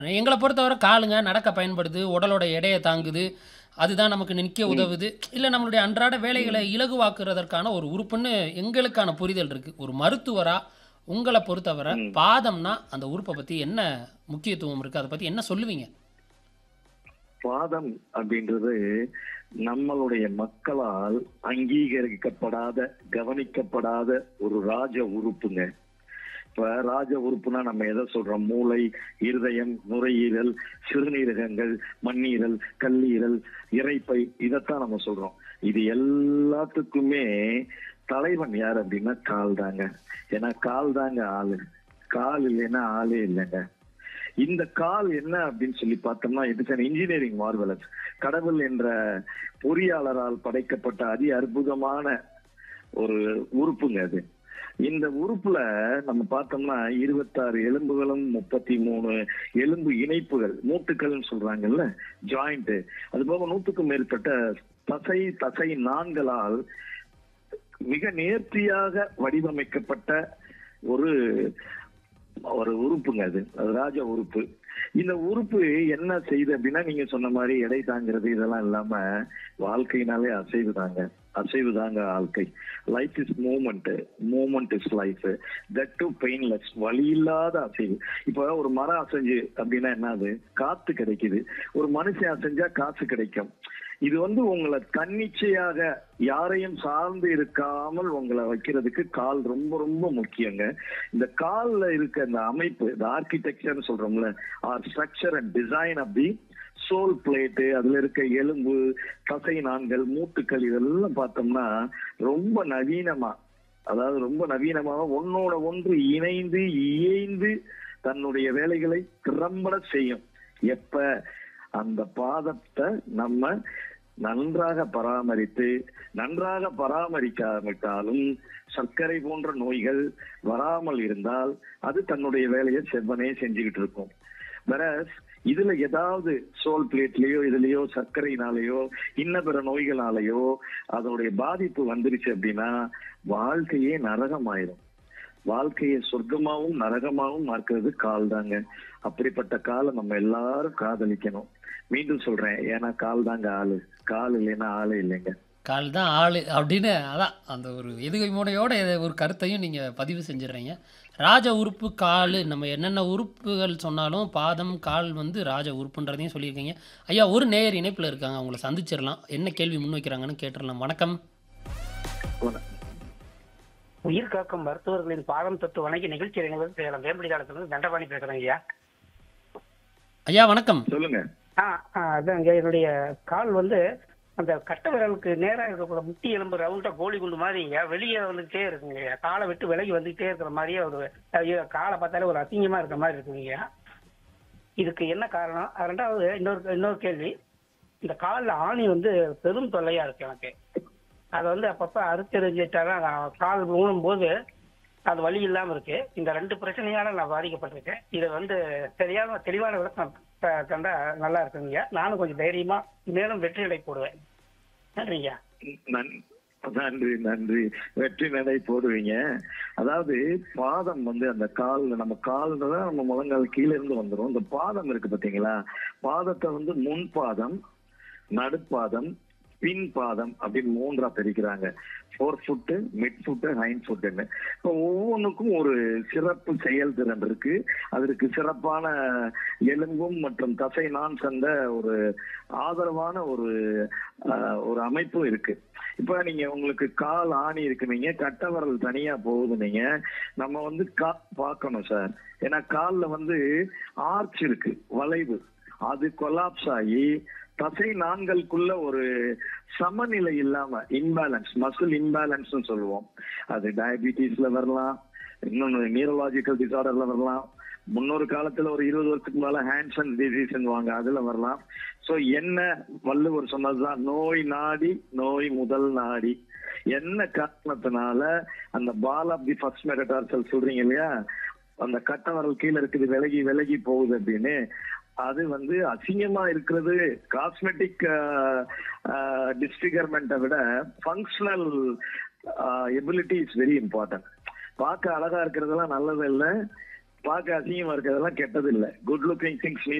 எங்கள பொறுத்தவரை காலுங்க நடக்க பயன்படுது, உடலோட எடைய தாங்குது. அதுதான் நமக்கு நிக்க ம். உதவுது. இல்ல நம்மளுடைய அன்றாட வேலைகளை இலகுவாக்குறதற்கான ஒரு உறுப்புன்னு எங்களுக்கான புரிதல் இருக்கு. ஒரு மருத்துவரா உங்கள பொறுத்தவரை ம். பாதம்னா அந்த உறுப்ப பத்தி என்ன முக்கியத்துவம் இருக்கு? அத பத்தி என்ன சொல்லுவீங்க? பாதம் அப்படின்றது நம்மளுடைய மக்களால் அங்கீகரிக்கப்படாத, கவனிக்கப்படாத ஒரு ராஜ உறுப்புங்க. இப்ப ராஜ உறுப்புனா நம்ம எதை சொல்றோம்? மூளை, இருதயம், நுரையீரல், சிறுநீரகங்கள், மண்ணீரல், கல்லீரல், இரைப்பை இதைத்தான் நம்ம சொல்றோம். இது எல்லாத்துக்குமே தலைவன் யார் அப்படின்னா கால் தாங்க. ஏன்னா கால் தாங்க ஆளு. கால் இல்லைன்னா ஆளே இல்லைங்க. இந்த கால் என்ன அப்படின்னு சொல்லி பார்த்தோம்னா இட்ஸ் an இன்ஜினியரிங் மார்வலஸ் கடவுள் என்ற பொறியாளரால் படைக்கப்பட்ட அதி அற்புதமான ஒரு உறுப்புங்க அது இந்த உறுப்புல நம்ம பார்த்தோம்னா இருபத்தாறு எலும்புகளும் முப்பத்தி மூணு எலும்பு இணைப்புகள் மூட்டுக்கள்னு சொல்றாங்கல்ல ஜாயிண்ட் அது போக நூற்றுக்கும் மேற்பட்ட தசை தசை நான்களால் மிக நேர்த்தியாக வடிவமைக்கப்பட்ட ஒரு ஒரு உறுப்புங்க அது அது ராஜ உறுப்பு இந்த உறுப்பு என்ன செய்யுது அப்படின்னா நீங்க சொன்ன மாதிரி எடை தாங்கிறது இதெல்லாம் இல்லாம வாழ்க்கையினாலே அசைவு தாங்க அசைவு தாங்க வாழ்க்கை life is moment moment is life that to painless வலி இல்லாத அசைவு இப்ப ஒரு மரம் அசைஞ்சு அப்படின்னா என்னது காத்து கிடைக்குது ஒரு மனுஷன் அசைஞ்சா காசு கிடைக்கும் இது வந்து உங்களை தன்னிச்சையாக யாரையும் சார்ந்து இருக்காமல் உங்களை வைக்கிறதுக்கு கால் ரொம்ப ரொம்ப முக்கியங்க இந்த கால்ல இருக்க இந்த அமைப்பு இந்த ஆர்கிடெக்சர் சொல்றோம்ல or structure and design of the sole plate அதுல இருக்க எலும்பு தசை நான்கள் மூட்டுக்கள் இதெல்லாம் பார்த்தோம்னா ரொம்ப நவீனமா அதாவது ரொம்ப நவீனமாக ஒன்னோட ஒன்று இணைந்து இயைந்து தன்னுடைய வேலைகளை திறம்பட செய்யும் எப்ப அந்த பாதத்தை நம்ம நன்றாக பராமரித்து நன்றாக பராமரிக்காவிட்டாலும் சர்க்கரை போன்ற நோய்கள் வராமல் இருந்தால் அது தன்னுடைய வேலையை செவ்வனே செஞ்சுக்கிட்டு இருக்கும் வேற இதுல ஏதாவது சோல் பிளேட்லயோ இதுலயோ சர்க்கரைனாலேயோ இன்ன பிற நோய்களாலேயோ அதனுடைய பாதிப்பு வந்துருச்சு அப்படின்னா வாழ்க்கையே நரகமாயிரும் வாழ்க்கையை சொர்க்கமாவும் நரகமாவும் மாற்றுறது கால் தாங்க அப்படிப்பட்ட காலை நம்ம எல்லாரும் காதலிக்கணும் மீண்டும் சொல்றேன் ஏன்னா கால் தாங்க ஆளு கால் இல்லைன்னா ஆளே இல்லைங்க கால் தான் ஆளு அப்படின்னு அதான் அந்த ஒரு எதுகை மூடையோட ஒரு கருத்தையும் நீங்க பதிவு செஞ்சிடுறீங்க. ராஜ உறுப்பு காலு நம்ம என்னென்ன உறுப்புகள் சொன்னாலும் பாதம், கால் வந்து ராஜ உறுப்புன்றதையும் சொல்லியிருக்கீங்க. ஐயா ஒரு நேயர் இணைப்புல இருக்காங்க. அவங்கள சந்திச்சிரலாம். என்ன கேள்வி முன்வைக்கிறாங்கன்னு கேட்டுறலாம். வணக்கம். உயிர் காக்கும் மருத்துவர்களின் பாதம் தொட்டு வணங்கி நிகழ்ச்சி அறிஞர்கள் சேலம் வேம்படி காலத்திலிருந்து தண்டபாணி பேசுறேன் ஐயா ஐயா வணக்கம். சொல்லுங்க ஆ ஆ, அதாங்க என்னுடைய கால் வந்து அந்த கட்டை விரலுக்கு நேரா இருக்கக்கூடிய முட்டி எலும்பு ரவுண்டா கோழி குண்டு மாதிரிங்க வெளியே வந்துகிட்டே இருக்குங்க ஐயா. காலை விட்டு விலகி வந்துகிட்டே இருக்கிற மாதிரியே ஒரு ஐயோ, காலை பார்த்தாலே ஒரு அசிங்கமா இருக்கிற மாதிரி இருக்குங்க ஐயா. இதுக்கு என்ன காரணம் அஹ் ரெண்டாவது இன்னொரு இன்னொரு கேள்வி இந்த காலில் ஆணி வந்து பெரும் தொல்லையா இருக்கு எனக்கு அதை வந்து அப்பப்ப அறுத்தெறிஞ்சிட்டாதான் நான் கால் ஊனும் போது அது வலி இல்லாம இருக்கு இந்த ரெண்டு பிரச்சனையால நான் பாதிக்கப்பட்டிருக்கேன் இதை வந்து சரியான தெளிவான விளக்கம் த- தந்தா நல்லா இருக்குங்க நானும் கொஞ்சம் தைரியமா மேலும் வெற்றி நடை போடுவேன் நன்றிங்க நன்- நன்றி நன்றி வெற்றி நடை போடுவீங்க அதாவது பாதம் வந்து அந்த கால் நம்ம கால்ன்றதான் நம்ம முழங்கால் கீழே இருந்து வந்துரும் இந்த பாதம் இருக்கு பாத்தீங்களா பாதத்தை வந்து முன் பாதம் நடுப்பாதம் பின் பாதம் அப்படின்னு மூன்றா பிரிக்கிறாங்க fore foot mid foot hind ஃபுட்டுன்னு இப்போ ஒவ்வொன்றுக்கும் ஒரு சிறப்பு செயல்திறன் இருக்கு அதற்கு சிறப்பான எலும்பும் மற்றும் தசை நான் சந்த ஒரு ஆதரவான ஒரு ஆஹ், ஒரு அமைப்பும் இருக்கு இப்ப நீங்க உங்களுக்கு கால் ஆணி இருக்கு நீங்க கட்டவரல் தனியா போகுது நீங்க நம்ம வந்து கா பார்க்கணும் சார் ஏன்னா கால்ல வந்து ஆர்ச் இருக்கு வளைவு அது கொலாப்ஸ் ஆகி தசை நான்களுக்குள்ள ஒரு சமநிலை இல்லாம இன்பேலன்ஸ் மசில் இன்பேலன்ஸ் சொல்லுவோம் அது டயபிட்டிஸ்ல வரலாம் இன்னொன்னு நியூரலாஜிக்கல் டிசார்டர்ல வரலாம் முன்னொரு காலத்துல ஒரு இருபது வருஷத்துக்கு மேல ஹேண்ட்சன் டிசீஸ் வாங்க அதுல வரலாம் சோ என்ன வள்ளுவர் சொன்னதுதான் நோய் நாடி நோய் முதல் நாடி என்ன காரணத்தினால அந்த ball of the first metatarsal சொல்றீங்க இல்லையா அந்த கட்ட வரல் கீழே இருக்குது விலகி விலகி போகுது அப்படின்னு அது வந்து அசிங்கமா இருக்கிறது காஸ்மெட்டிக் டிஸ்பிகர்மெண்ட்டை விட functional ability is very important பார்க்க அழகா இருக்கிறதெல்லாம் நல்லது இல்லை பார்க்க அசிங்கமா இருக்கிறதெல்லாம் கெட்டது இல்ல குட் லுக்கிங் திங்ஸ்